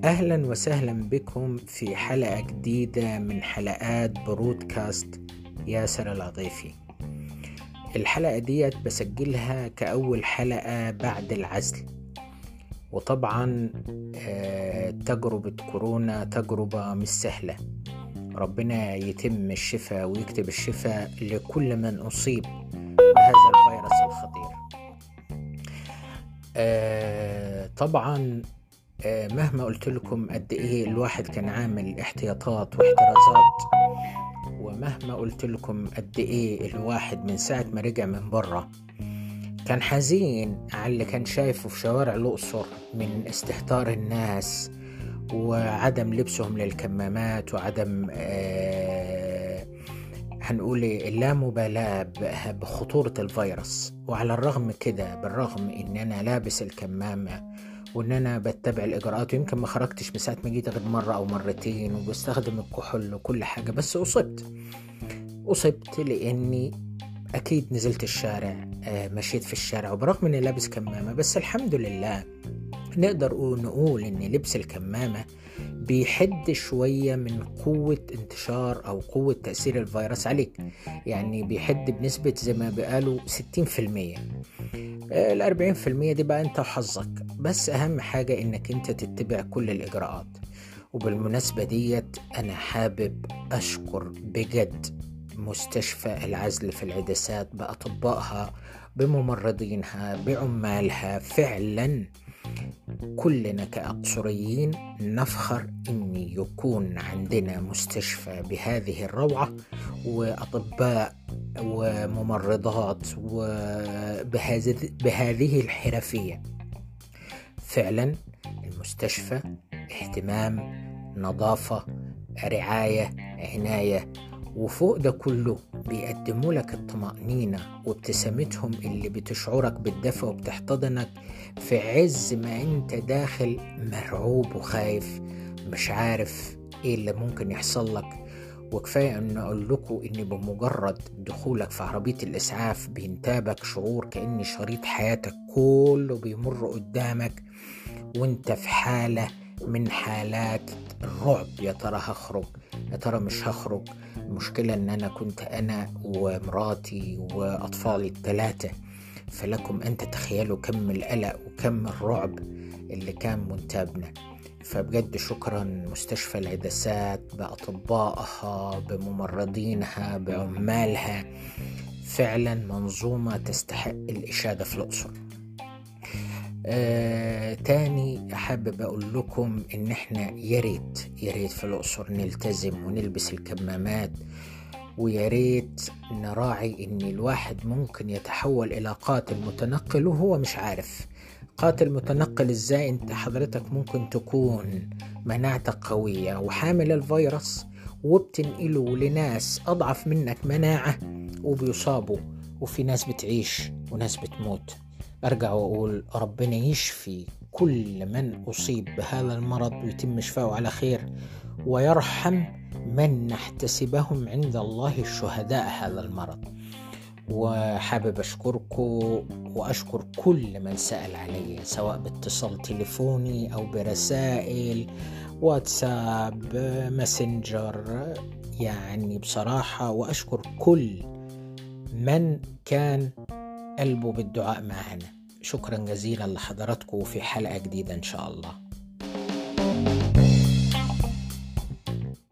أهلا وسهلا بكم في حلقة جديدة من حلقات برودكاست ياسر العطيفي الحلقة ديت بسجلها كأول حلقة بعد العزل وطبعا آه، تجربة كورونا تجربة مش سهلة ربنا يتم الشفاء ويكتب الشفاء لكل من أصيب بهذا الفيروس الخطير آه، طبعا آه، مهما قلت لكم قد ايه الواحد كان عامل احتياطات واحترازات ومهما قلت لكم قد ايه الواحد من ساعة ما رجع من بره كان حزين على اللي كان شايفه في شوارع الأقصر من استهتار الناس وعدم لبسهم للكمامات وعدم آه هنقول اللامبالاة بخطورة الفيروس وعلى الرغم كده بالرغم ان انا لابس الكمامة وان انا بتبع الاجراءات ويمكن ما خرجتش من ساعه ما جيت غير مره او مرتين وبستخدم الكحول وكل حاجه بس اصبت اصبت لاني اكيد نزلت الشارع آه، مشيت في الشارع وبرغم اني لابس كمامه بس الحمد لله نقدر نقول ان لبس الكمامه بيحد شوية من قوة انتشار أو قوة تأثير الفيروس عليك يعني بيحد بنسبة زي ما بيقالوا 60% الأربعين في المية دي بقى أنت وحظك بس أهم حاجة إنك أنت تتبع كل الإجراءات وبالمناسبة ديت أنا حابب أشكر بجد مستشفى العزل في العدسات بأطبائها بممرضينها بعمالها فعلا كلنا كأقصريين نفخر أن يكون عندنا مستشفى بهذه الروعة وأطباء وممرضات وبهذه الحرفية فعلا المستشفى اهتمام نظافة رعاية عناية وفوق ده كله بيقدموا لك الطمأنينة وابتسامتهم اللي بتشعرك بالدفء وبتحتضنك في عز ما انت داخل مرعوب وخايف مش عارف ايه اللي ممكن يحصل لك وكفاية ان اقول لكم ان بمجرد دخولك في عربية الاسعاف بينتابك شعور كأن شريط حياتك كله بيمر قدامك وانت في حالة من حالات الرعب يا ترى هخرج يا ترى مش هخرج المشكلة ان انا كنت انا ومراتي واطفالي الثلاثة فلكم ان تتخيلوا كم القلق وكم الرعب اللي كان منتابنا فبجد شكرا مستشفى العدسات بأطبائها بممرضينها بعمالها فعلا منظومة تستحق الإشادة في الأقصر آه، تاني حابب اقول لكم ان احنا يا ريت يا ريت في الاقصر نلتزم ونلبس الكمامات ويا ريت نراعي ان الواحد ممكن يتحول الى قاتل متنقل وهو مش عارف قاتل متنقل ازاي انت حضرتك ممكن تكون مناعتك قوية وحامل الفيروس وبتنقله لناس اضعف منك مناعة وبيصابوا وفي ناس بتعيش وناس بتموت أرجع وأقول ربنا يشفي كل من أصيب بهذا المرض ويتم شفاؤه على خير ويرحم من نحتسبهم عند الله الشهداء هذا المرض وحابب أشكركم وأشكر كل من سأل علي سواء باتصال تليفوني أو برسائل واتساب ماسنجر يعني بصراحة وأشكر كل من كان قلبه بالدعاء معنا شكرا جزيلا لحضراتكم في حلقة جديدة إن شاء الله